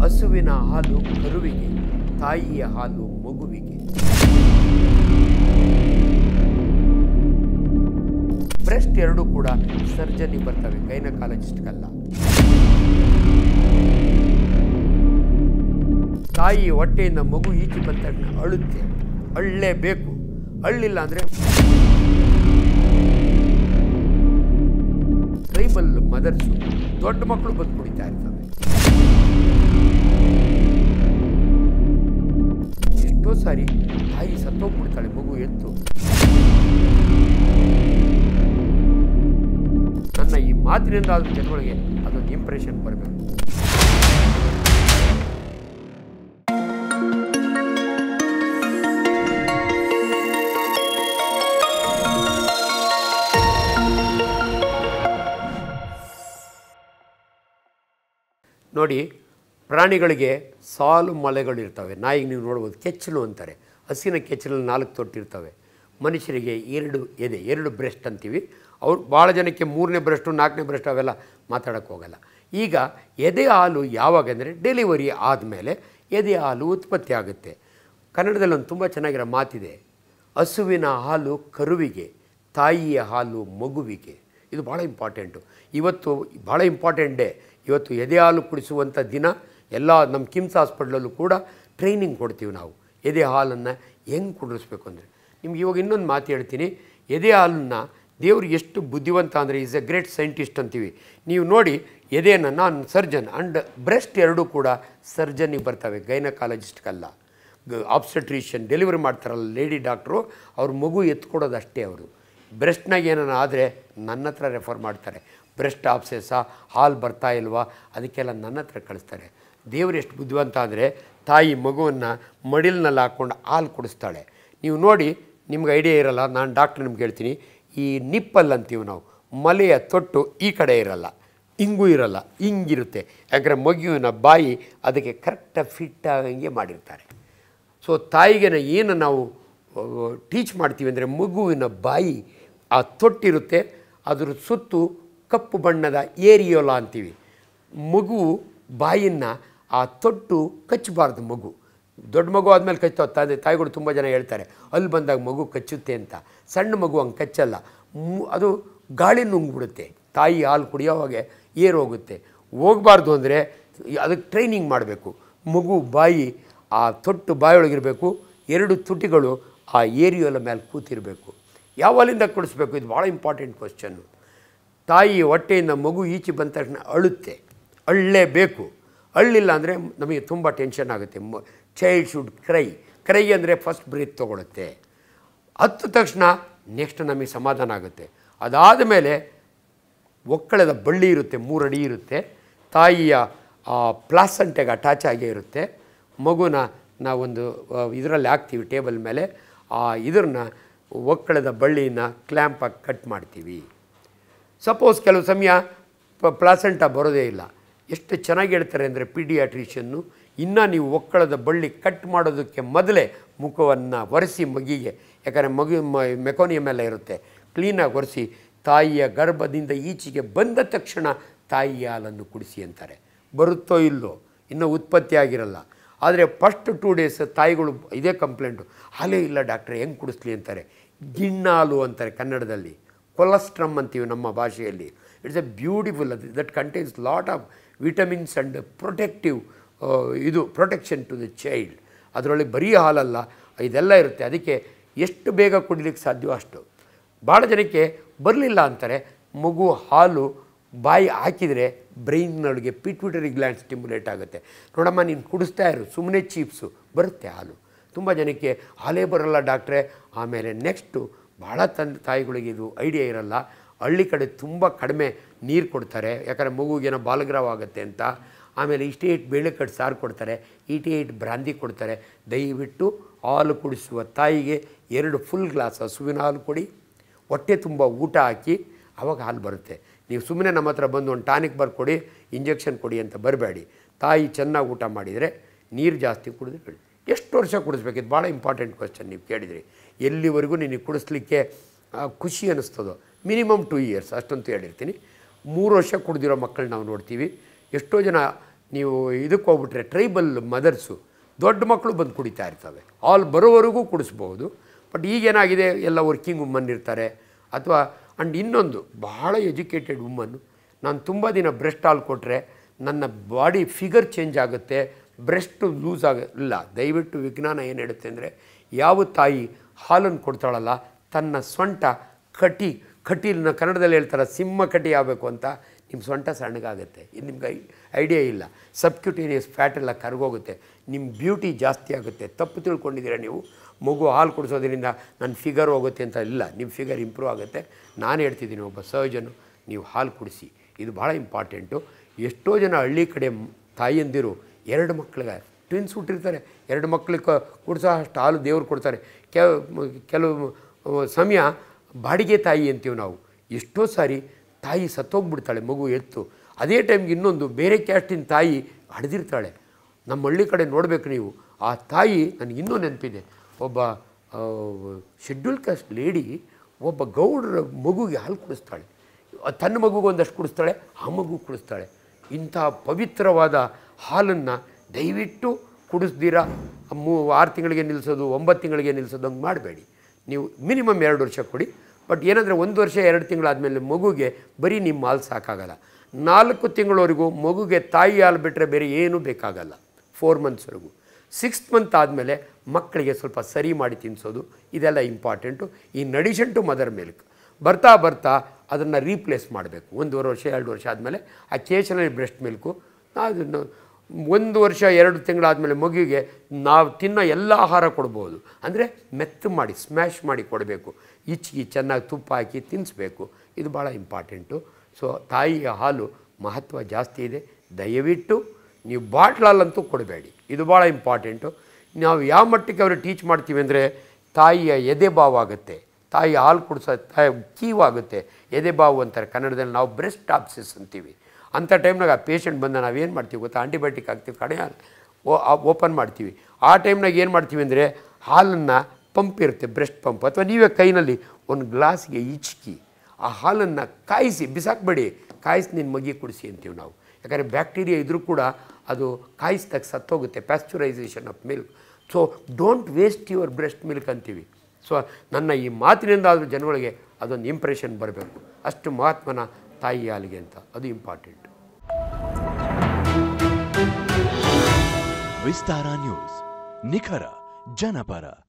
ಹಸುವಿನ ಹಾಲು ಕರುವಿಗೆ ತಾಯಿಯ ಹಾಲು ಮಗುವಿಗೆ ಬ್ರೆಸ್ಟ್ ಎರಡೂ ಕೂಡ ಸರ್ಜರಿ ಬರ್ತವೆ ಗೈನಕಾಲಜಿಸ್ಟ್ಗಲ್ಲ ತಾಯಿ ಹೊಟ್ಟೆಯಿಂದ ಮಗು ಈಚೆ ಬಂದ ತಕ್ಷಣ ಅಳುತ್ತೆ ಅಳ್ಳೇಬೇಕು ಅಳ್ಳಿಲ್ಲ ಅಂದರೆ ಟ್ರೈಬಲ್ ಮದರ್ಸು ದೊಡ್ಡ ಮಕ್ಕಳು ಬಂದು ಕುಡಿತಾ ಇರ್ತವೆ ಎಷ್ಟೋ ಸಾರಿ ತಾಯಿ ಸತ್ತೋಗ್ಬಿಡ್ತಾಳೆ ಮಗು ಎತ್ತು ನನ್ನ ಈ ಮಾತಿನಿಂದ ಆದ್ರೂ ಜನಗಳಿಗೆ ಅದೊಂದು ಇಂಪ್ರೆಷನ್ ಬರಬೇಕು ನೋಡಿ ಪ್ರಾಣಿಗಳಿಗೆ ಸಾಲು ಮೊಲೆಗಳಿರ್ತವೆ ನಾಯಿಗೆ ನೀವು ನೋಡ್ಬೋದು ಕೆಚ್ಚಲು ಅಂತಾರೆ ಹಸಿನ ಕೆಚ್ಚಲಲ್ಲಿ ನಾಲ್ಕು ತೊಟ್ಟಿರ್ತವೆ ಮನುಷ್ಯರಿಗೆ ಎರಡು ಎದೆ ಎರಡು ಬ್ರೆಸ್ಟ್ ಅಂತೀವಿ ಅವ್ರು ಭಾಳ ಜನಕ್ಕೆ ಮೂರನೇ ಬ್ರೆಸ್ಟು ನಾಲ್ಕನೇ ಬ್ರೆಸ್ಟ್ ಅವೆಲ್ಲ ಮಾತಾಡೋಕ್ಕೆ ಹೋಗಲ್ಲ ಈಗ ಎದೆ ಹಾಲು ಯಾವಾಗ ಅಂದರೆ ಡೆಲಿವರಿ ಆದಮೇಲೆ ಎದೆ ಹಾಲು ಉತ್ಪತ್ತಿ ಆಗುತ್ತೆ ಕನ್ನಡದಲ್ಲಿ ಒಂದು ತುಂಬ ಚೆನ್ನಾಗಿರೋ ಮಾತಿದೆ ಹಸುವಿನ ಹಾಲು ಕರುವಿಗೆ ತಾಯಿಯ ಹಾಲು ಮಗುವಿಗೆ ಇದು ಭಾಳ ಇಂಪಾರ್ಟೆಂಟು ಇವತ್ತು ಭಾಳ ಇಂಪಾರ್ಟೆಂಟ್ ಡೇ ಇವತ್ತು ಎದೆ ಹಾಲು ಕುಡಿಸುವಂಥ ದಿನ ಎಲ್ಲ ನಮ್ಮ ಕಿಮ್ಸ್ ಹಾಸ್ಪಿಟ್ಲಲ್ಲೂ ಕೂಡ ಟ್ರೈನಿಂಗ್ ಕೊಡ್ತೀವಿ ನಾವು ಎದೆ ಹಾಲನ್ನು ಹೆಂಗೆ ಕುಡಿಸ್ಬೇಕು ಅಂದರೆ ನಿಮ್ಗೆ ಇವಾಗ ಇನ್ನೊಂದು ಮಾತು ಹೇಳ್ತೀನಿ ಎದೆ ಹಾಲನ್ನು ದೇವರು ಎಷ್ಟು ಬುದ್ಧಿವಂತ ಅಂದರೆ ಈಸ್ ಎ ಗ್ರೇಟ್ ಸೈಂಟಿಸ್ಟ್ ಅಂತೀವಿ ನೀವು ನೋಡಿ ಎದೆಯನ್ನು ನಾನು ಸರ್ಜನ್ ಆ್ಯಂಡ್ ಬ್ರೆಸ್ಟ್ ಎರಡೂ ಕೂಡ ಸರ್ಜನ್ನಿಗೆ ಬರ್ತವೆ ಗೈನಕಾಲಜಿಸ್ಟ್ಗಲ್ಲ ಆಬ್ಸಟ್ರಿಷಿಯನ್ ಡೆಲಿವರಿ ಮಾಡ್ತಾರಲ್ಲ ಲೇಡಿ ಡಾಕ್ಟ್ರು ಅವ್ರ ಮಗು ಎತ್ಕೊಡೋದು ಅಷ್ಟೇ ಅವರು ಬ್ರೆಸ್ಟ್ನಾಗ ಏನಾನ ಆದರೆ ನನ್ನ ಹತ್ರ ರೆಫರ್ ಮಾಡ್ತಾರೆ ಬ್ರೆಸ್ಟ್ ಆಪ್ಸೆಸ ಹಾಲು ಬರ್ತಾ ಇಲ್ವಾ ಅದಕ್ಕೆಲ್ಲ ನನ್ನ ಹತ್ರ ಕಳಿಸ್ತಾರೆ ದೇವರು ಎಷ್ಟು ಬುದ್ಧಿವಂತ ಅಂದರೆ ತಾಯಿ ಮಗುವನ್ನು ಮಡಿಲ್ನಲ್ಲಿ ಹಾಕ್ಕೊಂಡು ಹಾಲು ಕುಡಿಸ್ತಾಳೆ ನೀವು ನೋಡಿ ನಿಮ್ಗೆ ಐಡಿಯಾ ಇರಲ್ಲ ನಾನು ಡಾಕ್ಟ್ರ್ ನಿಮ್ಗೆ ಹೇಳ್ತೀನಿ ಈ ನಿಪ್ಪಲ್ ಅಂತೀವಿ ನಾವು ಮಲೆಯ ತೊಟ್ಟು ಈ ಕಡೆ ಇರಲ್ಲ ಹಿಂಗೂ ಇರಲ್ಲ ಹಿಂಗಿರುತ್ತೆ ಯಾಕಂದರೆ ಮಗುವಿನ ಬಾಯಿ ಅದಕ್ಕೆ ಕರೆಕ್ಟಾಗಿ ಫಿಟ್ ಆಗಂಗೆ ಮಾಡಿರ್ತಾರೆ ಸೊ ತಾಯಿಗೆ ಏನು ನಾವು ಟೀಚ್ ಮಾಡ್ತೀವಿ ಅಂದರೆ ಮಗುವಿನ ಬಾಯಿ ಆ ತೊಟ್ಟಿರುತ್ತೆ ಅದ್ರ ಸುತ್ತು ಕಪ್ಪು ಬಣ್ಣದ ಏರಿಯೋಲ ಅಂತೀವಿ ಮಗು ಬಾಯಿಯನ್ನು ಆ ತೊಟ್ಟು ಕಚ್ಚಬಾರ್ದು ಮಗು ದೊಡ್ಡ ಮಗು ಆದಮೇಲೆ ಕಚ್ತಾವೆ ತಂದೆ ತಾಯಿಗಳು ತುಂಬ ಜನ ಹೇಳ್ತಾರೆ ಅಲ್ಲಿ ಬಂದಾಗ ಮಗು ಕಚ್ಚುತ್ತೆ ಅಂತ ಸಣ್ಣ ಮಗು ಹಂಗೆ ಕಚ್ಚಲ್ಲ ಮು- ಅದು ಗಾಳಿ ನುಂಗ್ಬಿಡುತ್ತೆ ತಾಯಿ ಹಾಲು ಕುಡಿಯೋವಾಗೆ ಏರು ಹೋಗುತ್ತೆ ಹೋಗಬಾರ್ದು ಅಂದರೆ ಅದಕ್ಕೆ ಟ್ರೈನಿಂಗ್ ಮಾಡಬೇಕು ಮಗು ಬಾಯಿ ಆ ತೊಟ್ಟು ಬಾಯೊಳಗಿರಬೇಕು ಎರಡು ತುಟಿಗಳು ಆ ಏರಿಯೋಲ ಮೇಲೆ ಕೂತಿರಬೇಕು ಯಾವಲ್ಲಿಂದ ಕುಡಿಸ್ಬೇಕು ಇದು ಭಾಳ ಇಂಪಾರ್ಟೆಂಟ್ ಕ್ವಶನ್ನು ತಾಯಿ ಹೊಟ್ಟೆಯಿಂದ ಮಗು ಈಚೆ ಬಂದ ತಕ್ಷಣ ಅಳುತ್ತೆ ಅಳ್ಳೇಬೇಕು ಅಳ್ಳಿಲ್ಲ ಅಂದರೆ ನಮಗೆ ತುಂಬ ಟೆನ್ಷನ್ ಆಗುತ್ತೆ ಚೈಲ್ಡ್ ಶುಡ್ ಕ್ರೈ ಕ್ರೈ ಅಂದರೆ ಫಸ್ಟ್ ಬ್ರೀತ್ ತೊಗೊಳುತ್ತೆ ಹತ್ತು ತಕ್ಷಣ ನೆಕ್ಸ್ಟ್ ನಮಗೆ ಸಮಾಧಾನ ಆಗುತ್ತೆ ಅದಾದ ಮೇಲೆ ಒಕ್ಕಳದ ಬಳ್ಳಿ ಇರುತ್ತೆ ಮೂರು ಅಡಿ ಇರುತ್ತೆ ತಾಯಿಯ ಪ್ಲಾಸಂಟೆಗೆ ಅಟ್ಯಾಚ್ ಆಗೇ ಇರುತ್ತೆ ಮಗುನ ನಾವೊಂದು ಇದರಲ್ಲಿ ಹಾಕ್ತೀವಿ ಟೇಬಲ್ ಮೇಲೆ ಆ ಇದನ್ನ ಒಕ್ಕಳದ ಬಳ್ಳಿನ ಕ್ಲ್ಯಾಂಪಾಗಿ ಕಟ್ ಮಾಡ್ತೀವಿ ಸಪೋಸ್ ಕೆಲವು ಸಮಯ ಪ ಪ್ಲಾಸೆಂಟ ಬರೋದೇ ಇಲ್ಲ ಎಷ್ಟು ಚೆನ್ನಾಗಿ ಹೇಳ್ತಾರೆ ಅಂದರೆ ಪೀಡಿಯಾಟ್ರಿಷನ್ನು ಇನ್ನು ನೀವು ಒಕ್ಕಳದ ಬಳ್ಳಿ ಕಟ್ ಮಾಡೋದಕ್ಕೆ ಮೊದಲೇ ಮುಖವನ್ನು ಒರೆಸಿ ಮಗಿಗೆ ಯಾಕಂದರೆ ಮಗು ಮ ಮೆಕೋನಿಯಮ್ ಎಲ್ಲ ಇರುತ್ತೆ ಕ್ಲೀನಾಗಿ ಒರೆಸಿ ತಾಯಿಯ ಗರ್ಭದಿಂದ ಈಚೆಗೆ ಬಂದ ತಕ್ಷಣ ತಾಯಿ ಹಾಲನ್ನು ಕುಡಿಸಿ ಅಂತಾರೆ ಬರುತ್ತೋ ಇಲ್ಲೋ ಇನ್ನೂ ಉತ್ಪತ್ತಿ ಆಗಿರಲ್ಲ ಆದರೆ ಫಸ್ಟ್ ಟೂ ಡೇಸ್ ತಾಯಿಗಳು ಇದೇ ಕಂಪ್ಲೇಂಟು ಹಾಲೇ ಇಲ್ಲ ಡಾಕ್ಟ್ರೆ ಹೆಂಗೆ ಕುಡಿಸ್ಲಿ ಅಂತಾರೆ ಗಿಣ್ಣಾಲು ಅಂತಾರೆ ಕನ್ನಡದಲ್ಲಿ ಕೊಲೆಸ್ಟ್ರಮ್ ಅಂತೀವಿ ನಮ್ಮ ಭಾಷೆಯಲ್ಲಿ ಇಟ್ಸ್ ಎ ಬ್ಯೂಟಿಫುಲ್ ಅದು that contains lot of vitamins and protective ಇದು ಪ್ರೊಟೆಕ್ಷನ್ ಟು ದ ಚೈಲ್ಡ್ ಅದರೊಳಗೆ ಬರೀ ಹಾಲಲ್ಲ ಇದೆಲ್ಲ ಇರುತ್ತೆ ಅದಕ್ಕೆ ಎಷ್ಟು ಬೇಗ ಕುಡಿಲಿಕ್ಕೆ ಸಾಧ್ಯವೋ ಅಷ್ಟು ಭಾಳ ಜನಕ್ಕೆ ಬರಲಿಲ್ಲ ಅಂತಾರೆ ಮಗು ಹಾಲು ಬಾಯಿ ಹಾಕಿದರೆ ಬ್ರೈನ್ನೊಳಗೆ ಪಿಟ್ವಿಟರಿ ಗ್ಲ್ಯಾಂಡ್ ಸ್ಟಿಮ್ಯುಲೇಟ್ ಆಗುತ್ತೆ ನೋಡಮ್ಮ ನೀನು ಕುಡಿಸ್ತಾ ಇರು ಸುಮ್ಮನೆ ಚೀಪ್ಸು ಬರುತ್ತೆ ಹಾಲು ತುಂಬ ಜನಕ್ಕೆ ಹಾಲೇ ಬರಲ್ಲ ಡಾಕ್ಟ್ರೆ ಆಮೇಲೆ ನೆಕ್ಸ್ಟು ಭಾಳ ತಂದೆ ತಾಯಿಗಳಿಗೆ ಇದು ಐಡಿಯಾ ಇರಲ್ಲ ಹಳ್ಳಿ ಕಡೆ ತುಂಬ ಕಡಿಮೆ ನೀರು ಕೊಡ್ತಾರೆ ಯಾಕಂದರೆ ಮಗುಗೇನೋ ಬಾಲಗ್ರಾವ ಆಗುತ್ತೆ ಅಂತ ಆಮೇಲೆ ಇಷ್ಟೇ ಇಟ್ಟು ಬೇಳೆ ಕಟ್ಟು ಸಾರು ಕೊಡ್ತಾರೆ ಇಟೇ ಇಟ್ಟು ಬ್ರಾಂದಿ ಕೊಡ್ತಾರೆ ದಯವಿಟ್ಟು ಹಾಲು ಕುಡಿಸುವ ತಾಯಿಗೆ ಎರಡು ಫುಲ್ ಗ್ಲಾಸ್ ಹಸುವಿನ ಹಾಲು ಕೊಡಿ ಹೊಟ್ಟೆ ತುಂಬ ಊಟ ಹಾಕಿ ಆವಾಗ ಹಾಲು ಬರುತ್ತೆ ನೀವು ಸುಮ್ಮನೆ ನಮ್ಮ ಹತ್ರ ಬಂದು ಒಂದು ಟಾನಿಕ್ ಬರ್ಕೊಡಿ ಇಂಜೆಕ್ಷನ್ ಕೊಡಿ ಅಂತ ಬರಬೇಡಿ ತಾಯಿ ಚೆನ್ನಾಗಿ ಊಟ ಮಾಡಿದರೆ ನೀರು ಜಾಸ್ತಿ ಕುಡಿದ್ರೆ ಹೇಳಿ ಎಷ್ಟು ವರ್ಷ ಕುಡಿಸ್ಬೇಕು ಇದು ಭಾಳ ಇಂಪಾರ್ಟೆಂಟ್ ಕ್ವಶನ್ ನೀವು ಕೇಳಿದ್ರಿ ಎಲ್ಲಿವರೆಗೂ ನಿನಗೆ ಕುಡಿಸ್ಲಿಕ್ಕೆ ಆ, ಖುಷಿ ಅನ್ನಿಸ್ತದೋ ಮಿನಿಮಮ್ ಟೂ ಇಯರ್ಸ್ ಅಷ್ಟಂತೂ ಹೇಳಿರ್ತೀನಿ ಮೂರು ವರ್ಷ ಕುಡ್ದಿರೋ ಮಕ್ಕಳು ನಾವು ನೋಡ್ತೀವಿ ಎಷ್ಟೋ ಜನ ನೀವು ಇದಕ್ಕೆ ಹೋಗ್ಬಿಟ್ರೆ ಟ್ರೈಬಲ್ ಮದರ್ಸು ದೊಡ್ಡ ಮಕ್ಕಳು ಬಂದು ಕುಡಿತಾ ಇರ್ತವೆ ಆಲ್ ಬರೋವರೆಗೂ ಕುಡಿಸ್ಬೋದು ಬಟ್ ಈಗೇನಾಗಿದೆ ಎಲ್ಲ ವರ್ಕಿಂಗ್ ವುಮನ್ ಇರ್ತಾರೆ ಅಥವಾ ಆ್ಯಂಡ್ ಇನ್ನೊಂದು ಬಹಳ ಎಜುಕೇಟೆಡ್ ವುಮನ್ನು ನಾನು ತುಂಬ ದಿನ ಬ್ರೆಸ್ಟ್ ಹಾಲು ಕೊಟ್ಟರೆ ನನ್ನ ಬಾಡಿ ಫಿಗರ್ ಚೇಂಜ್ ಆಗುತ್ತೆ ಬ್ರೆಸ್ಟ್ ಲೂಸ್ ಆಗ ಇಲ್ಲ ದಯವಿಟ್ಟು ವಿಜ್ಞಾನ ಏನು ಹೇಳುತ್ತೆ ಅಂದರೆ ಯಾವ ತಾಯಿ ಹಾಲನ್ನು ಕೊಡ್ತಾಳಲ್ಲ ತನ್ನ ಸೊಂಟ ಕಟಿ ಕಟೀಲ್ನ ಕನ್ನಡದಲ್ಲಿ ಹೇಳ್ತಾರೆ ಸಿಂಹ ಕಟಿ ಆಗಬೇಕು ಅಂತ ನಿಮ್ಮ ಸೊಂಟ ಸಣ್ಣಗಾಗುತ್ತೆ ಇದು ನಿಮ್ಗೆ ಐಡಿಯಾ ಇಲ್ಲ ಸಬ್ಕ್ಯೂಟೇನಿಯಸ್ ಫ್ಯಾಟ್ ಎಲ್ಲ ಕರಗೋಗುತ್ತೆ ನಿಮ್ಮ ಬ್ಯೂಟಿ ಜಾಸ್ತಿ ಆಗುತ್ತೆ ತಪ್ಪು ತಿಳ್ಕೊಂಡಿದ್ದೀರಾ ನೀವು ಮಗು ಹಾಲು ಕುಡಿಸೋದ್ರಿಂದ ನನ್ನ ಫಿಗರ್ ಹೋಗುತ್ತೆ ಅಂತ ಇಲ್ಲ ನಿಮ್ಮ ಫಿಗರ್ ಇಂಪ್ರೂವ್ ಆಗುತ್ತೆ ನಾನು ಹೇಳ್ತಿದ್ದೀನಿ ಒಬ್ಬ ಸರ್ಜನು ನೀವು ಹಾಲು ಕುಡಿಸಿ ಇದು ಭಾಳ ಇಂಪಾರ್ಟೆಂಟು ಎಷ್ಟೋ ಜನ ಹಳ್ಳಿ ಕಡೆ ಮ್- ತಾಯಂದಿರು ಎರಡು ಮಕ್ಕಳಿಗೆ ಟ್ವಿನ್ಸ್ ಹುಟ್ಟಿರ್ತಾರೆ ಎರಡು ಮಕ್ಕಳಿಗೆ ಕುಡಿಸೋ ಅಷ್ಟು ಹಾಲು ದೇವ್ರು ಕೊಡ್ತಾರೆ ಕೆಲ ಕೆಲವು ಸಮಯ ಬಾಡಿಗೆ ತಾಯಿ ಅಂತೀವಿ ನಾವು ಎಷ್ಟೋ ಸಾರಿ ತಾಯಿ ಸತ್ತೋಗ್ಬಿಡ್ತಾಳೆ ಮಗು ಎತ್ತು ಅದೇ ಟೈಮ್ಗೆ ಇನ್ನೊಂದು ಬೇರೆ ಕ್ಯಾಸ್ಟಿನ ತಾಯಿ ಹಡ್ದಿರ್ತಾಳೆ ನಮ್ಮ ಹಳ್ಳಿ ಕಡೆ ನೋಡಬೇಕು ನೀವು ಆ ತಾಯಿ ನನಗೆ ಇನ್ನೂ ನೆನಪಿದೆ ಒಬ್ಬ ಶೆಡ್ಯೂಲ್ ಕಾಸ್ಟ್ ಲೇಡಿ ಒಬ್ಬ ಗೌಡರ ಮಗುಗೆ ಹಾಲು ಕುಡಿಸ್ತಾಳೆ ತನ್ನ ಮಗುಗೆ ಒಂದಷ್ಟು ಕುಡಿಸ್ತಾಳೆ ಆ ಮಗು ಕುಡಿಸ್ತಾಳೆ ಇಂಥ ಪವಿತ್ರವಾದ ಹಾಲನ್ನು ದಯವಿಟ್ಟು ಕುಡಿಸ್ದಿರ ಮೂ ಆರು ತಿಂಗಳಿಗೆ ನಿಲ್ಲಿಸೋದು ಒಂಬತ್ತು ತಿಂಗಳಿಗೆ ನಿಲ್ಲಿಸೋದು ಹಂಗೆ ಮಾಡಬೇಡಿ ನೀವು ಮಿನಿಮಮ್ ಎರಡು ವರ್ಷ ಕೊಡಿ ಬಟ್ ಏನಂದರೆ ಒಂದು ವರ್ಷ ಎರಡು ತಿಂಗಳಾದಮೇಲೆ ಮಗುಗೆ ಬರೀ ನಿಮ್ಮ ಹಾಲು ಸಾಕಾಗಲ್ಲ ನಾಲ್ಕು ತಿಂಗಳವರೆಗೂ ಮಗುಗೆ ತಾಯಿ ಹಾಲು ಬಿಟ್ಟರೆ ಬೇರೆ ಏನೂ ಬೇಕಾಗಲ್ಲ ಫೋರ್ ಮಂತ್ಸ್ವರೆಗೂ ಸಿಕ್ಸ್ತ್ ಮಂತ್ ಆದಮೇಲೆ ಮಕ್ಕಳಿಗೆ ಸ್ವಲ್ಪ ಸರಿ ಮಾಡಿ ತಿನ್ನಿಸೋದು ಇದೆಲ್ಲ important in addition to mother milk ಬರ್ತಾ ಬರ್ತಾ ಅದನ್ನು ರೀಪ್ಲೇಸ್ ಮಾಡಬೇಕು ಒಂದೂವರೆ ವರ್ಷ ಎರಡು ವರ್ಷ ಆದಮೇಲೆ ಆ ಕೇಶನಲ್ಲಿ ಬ್ರೆಸ್ಟ್ ಮಿಲ್ಕು ಅದನ್ನು ಒಂದು ವರ್ಷ ಎರಡು ತಿಂಗಳಾದಮೇಲೆ ಮಗುವಿಗೆ ನಾವು ತಿನ್ನೋ ಎಲ್ಲ ಆಹಾರ ಕೊಡ್ಬೋದು ಅಂದರೆ ಮೆತ್ತು ಮಾಡಿ ಸ್ಮ್ಯಾಶ್ ಮಾಡಿ ಕೊಡಬೇಕು ಇಚ್ಚಿಗೆ ಚೆನ್ನಾಗಿ ತುಪ್ಪ ಹಾಕಿ ತಿನ್ನಿಸ್ಬೇಕು ಇದು ಭಾಳ ಇಂಪಾರ್ಟೆಂಟು ಸೊ ತಾಯಿಯ ಹಾಲು ಮಹತ್ವ ಜಾಸ್ತಿ ಇದೆ ದಯವಿಟ್ಟು ನೀವು ಬಾಟ್ಲಲ್ಲಂತೂ ಕೊಡಬೇಡಿ ಇದು ಭಾಳ ಇಂಪಾರ್ಟೆಂಟು ನಾವು ಯಾವ ಮಟ್ಟಕ್ಕೆ ಅವರು ಟೀಚ್ ಮಾಡ್ತೀವಿ ಅಂದರೆ ತಾಯಿಯ ಎದೆ ಬಾವು ಆಗುತ್ತೆ ತಾಯಿ ಹಾಲು ಕುಡಿಸೋ ತಾಯಿ ಕೀವಾಗುತ್ತೆ ಎದೆ ಬಾವು ಅಂತಾರೆ ಕನ್ನಡದಲ್ಲಿ ನಾವು ಬ್ರೆಸ್ಟ್ ಆಪ್ಸಿಸ್ ಅಂತೀವಿ ಅಂಥ ಟೈಮ್ನಾಗ ಆ ಪೇಷಂಟ್ ಬಂದ ನಾವೇನು ಮಾಡ್ತೀವಿ ಗೊತ್ತಾ ಆಂಟಿಬಯೋಟಿಕ್ ಹಾಕ್ತೀವಿ ಕಡೆ ಓಪನ್ ಮಾಡ್ತೀವಿ ಆ ಟೈಮ್ನಾಗ ಏನು ಮಾಡ್ತೀವಿ ಅಂದರೆ ಹಾಲನ್ನು ಪಂಪ್ ಇರುತ್ತೆ ಬ್ರೆಸ್ಟ್ ಪಂಪ್ ಅಥವಾ ನೀವೇ ಕೈನಲ್ಲಿ ಒಂದು ಗ್ಲಾಸ್ಗೆ ಇಚ್ಕಿ ಆ ಹಾಲನ್ನು ಕಾಯಿಸಿ ಬಿಸಾಕಬೇಡಿ ಕಾಯಿಸಿ ನಿನ್ನ ಮಗಿ ಕುಡಿಸಿ ಅಂತೀವಿ ನಾವು ಯಾಕಂದರೆ ಬ್ಯಾಕ್ಟೀರಿಯಾ ಇದ್ರೂ ಕೂಡ ಅದು ಕಾಯಿಸಿದಾಗ ಸತ್ತೋಗುತ್ತೆ pasteurisation of milk so don't waste your breast milk ಅಂತೀವಿ ಸೊ ನನ್ನ ಈ ಮಾತಿನಿಂದ ಆದರೂ ಜನಗಳಿಗೆ ಅದೊಂದು ಇಂಪ್ರೆಷನ್ ಬರಬೇಕು ಅಷ್ಟು ಮಹಾತ್ಮನ ತಾಯಿ ಹಾಲಿಗೆ ಅಂತ ಅದು ಇಂಪಾರ್ಟೆಂಟ್ ವಿಸ್ತಾರ ನ್ಯೂಸ್ ನಿಖರ ಜನಪರ